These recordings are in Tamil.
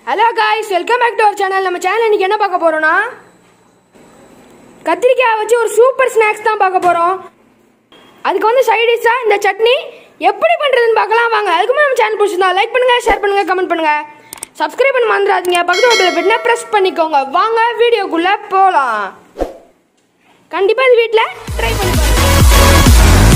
hello guys welcome back to our channel நம்ம சேனல் இன்னைக்கு என்ன பார்க்க போறோம்னா கத்திரிக்காய் வச்சு ஒரு சூப்பர் ஸ்நாக்ஸ் தான் பார்க்க போறோம் அதுக்கு வந்து சைடிஷா இந்த சட்னி எப்படி பண்றதுன்னு பார்க்கலாம் வாங்க அதுக்கு முன்னாடி நம்ம சேனல் பிடிச்சிருந்தா லைக் பண்ணுங்க ஷேர் பண்ணுங்க கமெண்ட் பண்ணுங்க சப்ஸ்கிரைப் பண்ண மறந்துடாதீங்க பக்கத்து பெல் பட்டனை பிரஸ் பண்ணிக்கோங்க வாங்க வீடியோக்குள்ள போலாம் கண்டிப்பா இது வீட்டில் ட்ரை பண்ணி பாருங்க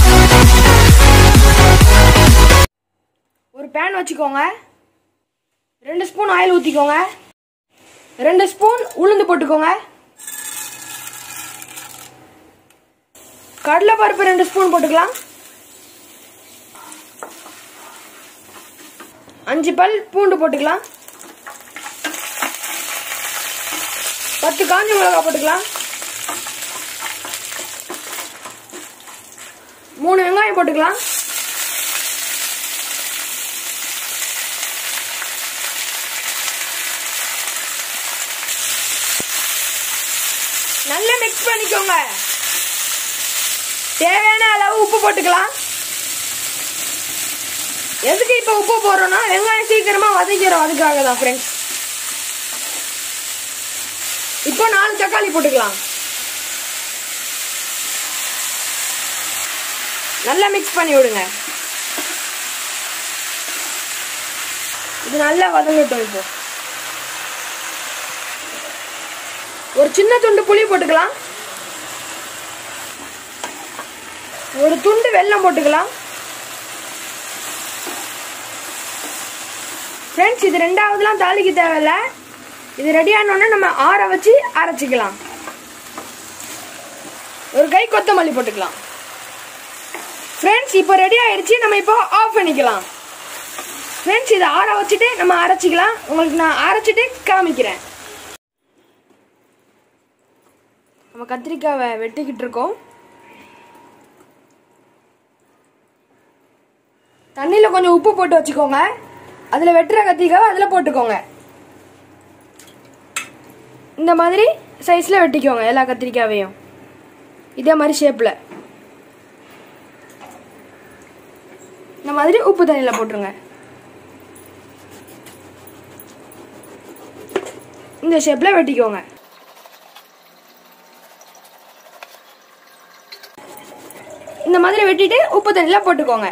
ஒரு பேன் வச்சுக்கோங்க ரெண்டு ஸ்பூன் ஆயில் ஊற்றிக்கோங்க ரெண்டு ஸ்பூன் உளுந்து போட்டுக்கோங்க கடலை பருப்பு ரெண்டு ஸ்பூன் போட்டுக்கலாம் அஞ்சு பல் பூண்டு போட்டுக்கலாம் பத்து காஞ்ச மிளகாய் போட்டுக்கலாம் மூணு வெங்காயம் போட்டுக்கலாம் நல்லா மிக்ஸ் பண்ணிக்கோங்க தேவையான அளவு உப்பு போட்டுக்கலாம் எதுக்கு இப்போ உப்பு போடுறோம்னா வெங்காயம் சீக்கிரமா வதக்கிறோம் அதுக்காக தான் ஃப்ரெண்ட்ஸ் இப்போ நாலு தக்காளி போட்டுக்கலாம் நல்லா மிக்ஸ் பண்ணி விடுங்க இது நல்லா வதங்கட்டும் இப்போ ஒரு சின்ன துண்டு புளி போட்டுக்கலாம் ஒரு துண்டு வெல்லம் போட்டுக்கலாம் ஃப்ரெண்ட்ஸ் இது ரெண்டாவதுலாம் தாளிக்கு தேவையில்ல இது ரெடி ஆனோடனே நம்ம ஆற வச்சு அரைச்சிக்கலாம் ஒரு கை கொத்தமல்லி போட்டுக்கலாம் ஃப்ரெண்ட்ஸ் இப்போ ரெடி ஆயிடுச்சு நம்ம இப்போ ஆஃப் பண்ணிக்கலாம் ஃப்ரெண்ட்ஸ் இதை ஆற வச்சுட்டு நம்ம அரைச்சிக்கலாம் உங்களுக்கு நான் அரைச்சிட்டு காமிக்கிறேன் நம்ம கத்திரிக்காவை வெட்டிக்கிட்டு இருக்கோம் தண்ணியில் கொஞ்சம் உப்பு போட்டு வச்சுக்கோங்க அதில் வெட்டுற கத்திரிக்காவை அதில் போட்டுக்கோங்க இந்த மாதிரி சைஸில் வெட்டிக்கோங்க எல்லா கத்திரிக்காவையும் இதே மாதிரி ஷேப்பில் இந்த மாதிரி உப்பு தண்ணியில் போட்டுருங்க இந்த ஷேப்பில் வெட்டிக்கோங்க இந்த மாதிரி வெட்டிட்டு உப்பு தண்ணியில் போட்டுக்கோங்க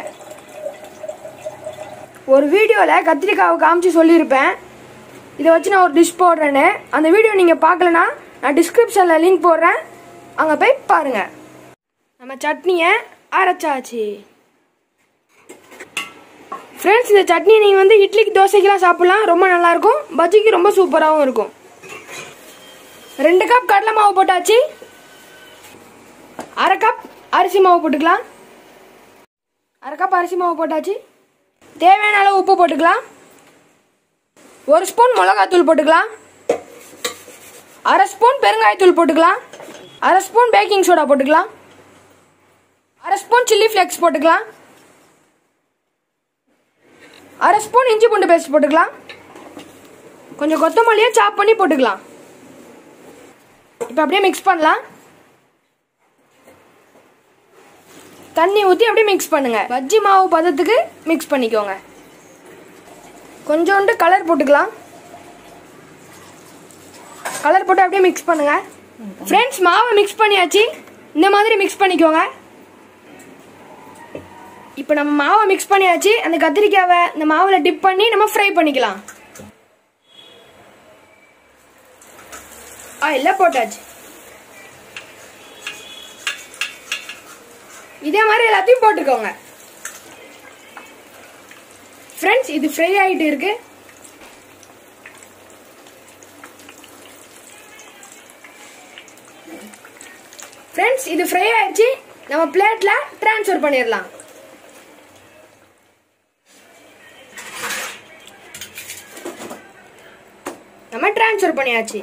ஒரு வீடியோவில் கத்திரிக்காவை காமிச்சு சொல்லியிருப்பேன் இதை வச்சு நான் ஒரு டிஷ் போடுறேன்னு அந்த வீடியோ நீங்கள் பார்க்கலனா நான் டிஸ்கிரிப்ஷனில் லிங்க் போடுறேன் அங்கே போய் பாருங்கள் நம்ம சட்னியை அரைச்சாச்சு ஃப்ரெண்ட்ஸ் இந்த சட்னி நீங்கள் வந்து இட்லிக்கு தோசைக்கெலாம் சாப்பிட்லாம் ரொம்ப நல்லாயிருக்கும் பஜ்ஜிக்கு ரொம்ப சூப்பராகவும் இருக்கும் ரெண்டு கப் கடலை மாவு போட்டாச்சு அரை கப் அரிசி மாவு போட்டுக்கலாம் அரை கப் அரிசி மாவு போட்டாச்சு தேவையான அளவு உப்பு போட்டுக்கலாம் ஒரு ஸ்பூன் மிளகாத்தூள் போட்டுக்கலாம் அரை ஸ்பூன் பெருங்காயத்தூள் போட்டுக்கலாம் அரை ஸ்பூன் பேக்கிங் சோடா போட்டுக்கலாம் அரை ஸ்பூன் சில்லி ஃப்ளேக்ஸ் போட்டுக்கலாம் அரை ஸ்பூன் இஞ்சி பூண்டு பேஸ்ட் போட்டுக்கலாம் கொஞ்சம் கொத்தமல்லியை சாப் பண்ணி போட்டுக்கலாம் இப்போ அப்படியே மிக்ஸ் பண்ணலாம் தண்ணி ஊற்றி அப்படியே மிக்ஸ் பண்ணுங்க பஜ்ஜி மாவு பதத்துக்கு மிக்ஸ் பண்ணிக்கோங்க கொஞ்சோண்டு கலர் போட்டுக்கலாம் கலர் போட்டு அப்படியே மிக்ஸ் பண்ணுங்க ஃப்ரெண்ட்ஸ் மாவை மிக்ஸ் பண்ணியாச்சு இந்த மாதிரி மிக்ஸ் பண்ணிக்கோங்க இப்போ நம்ம மாவை மிக்ஸ் பண்ணியாச்சு அந்த கத்திரிக்காவை இந்த மாவில் டிப் பண்ணி நம்ம ஃப்ரை பண்ணிக்கலாம் ஆயில போட்டாச்சு இதே மாதிரி எல்லாத்தையும் போட்டுக்கோங்க ஃப்ரெண்ட்ஸ் இது ஃப்ரை ஆகிட்டு இருக்கு ஃப்ரெண்ட்ஸ் இது ஃப்ரை ஆயிடுச்சு நம்ம பிளேட்ல ட்ரான்ஸ்ஃபர் பண்ணிடலாம் நம்ம ட்ரான்ஸ்ஃபர் பண்ணியாச்சு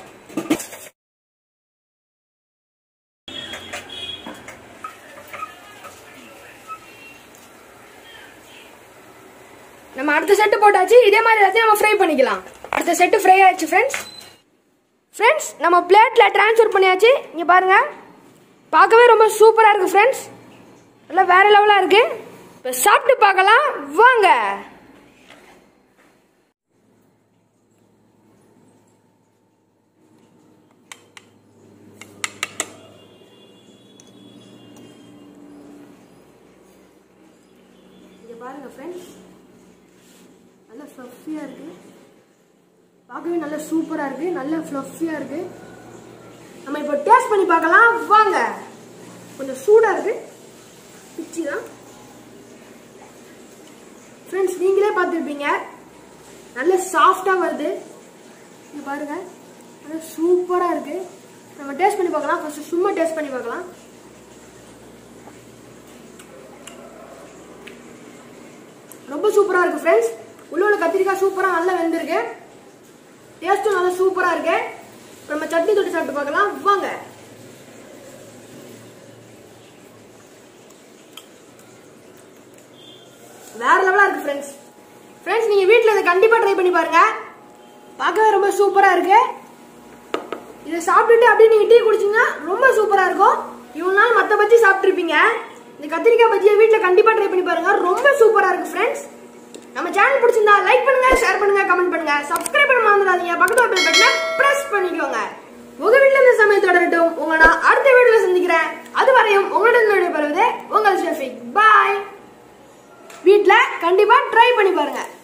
நம்ம அடுத்த செட்டு போட்டாச்சு இதே மாதிரி எல்லாத்தையும் நம்ம ஃப்ரை பண்ணிக்கலாம் அடுத்த செட்டு ஃப்ரை ஆயிடுச்சு ஃப்ரெண்ட்ஸ் ஃப்ரெண்ட்ஸ் நம்ம பிளேட்டில் ட்ரான்ஸ்ஃபர் பண்ணியாச்சு இங்கே பாருங்க பார்க்கவே ரொம்ப சூப்பராக இருக்குது ஃப்ரெண்ட்ஸ் நல்லா வேற லெவலாக இருக்குது இப்போ சாப்பிட்டு பார்க்கலாம் வாங்க பாருங்க ஃப்ரெண்ட்ஸ் நல்ல ஃப்ளஃபியாக இருக்கு பார்க்கவே நல்ல சூப்பராக இருக்கு நல்ல ஃப்ளஃபியாக இருக்கு நம்ம இப்போ டேஸ்ட் பண்ணி பார்க்கலாம் வாங்க கொஞ்சம் சூடாக இருக்கு பிச்சி தான் ஃப்ரெண்ட்ஸ் நீங்களே பார்த்துருப்பீங்க நல்ல சாஃப்டாக வருது இங்க பாருங்க நல்ல சூப்பராக இருக்கு நம்ம டேஸ்ட் பண்ணி பார்க்கலாம் ஃபர்ஸ்ட் சும்மா டேஸ்ட் பண்ணி பார்க்கலாம் ரொம்ப சூப்பராக இருக்கு ஃப்ரெண்ட்ஸ் உள்ள உள்ள கத்திரிக்காய் சூப்பராக நல்லா வெந்திருக்கு டேஸ்ட்டும் நல்லா சூப்பராக இருக்கு நம்ம சட்னி தொட்டு சாப்பிட்டு பார்க்கலாம் வாங்க வேற லெவலா இருக்கு ஃப்ரெண்ட்ஸ் ஃப்ரெண்ட்ஸ் நீங்க வீட்ல இதை கண்டிப்பா ட்ரை பண்ணி பாருங்க பார்க்கவே ரொம்ப சூப்பரா இருக்கு இதை சாப்பிட்டுட்டு அப்படியே நீங்க டீ குடிச்சீங்கன்னா ரொம்ப சூப்பரா இருக்கும் இவ்வளவு நாள் மத்த பஜ்ஜி சாப்பிட்டுருப்பீங்க இந்த கத்திரிக்காய் பஜ்ஜியை வீட்ல கண்டிப்பா ட்ரை பண்ணி பாருங்க ரொம்ப சூப்பரா இருக்கு ஃப்ரெண்ட்ஸ் நம்ம சேனல் பிடிச்சிருந்தா லைக் பண்ணுங்க ஷேர் பண்ணுங்க கமெண்ட் பண்ணுங்க சப்ஸ்கிரைப் பண்ண மறந்துடாதீங்க பக்கத்துல பெல் பட்டனை பிரஸ் பண்ணிக்கோங்க உங்க வீட்ல இந்த சமயம் தொடரட்டும் உங்களை நான் அடுத்த வீடியோல சந்திக்கிறேன் அது வரையும் உங்களிடம் விடைபெறுவது உங்கள் ஷெஃபிக் பாய் வீட்ல கண்டிப்பா ட்ரை பண்ணி பாருங்க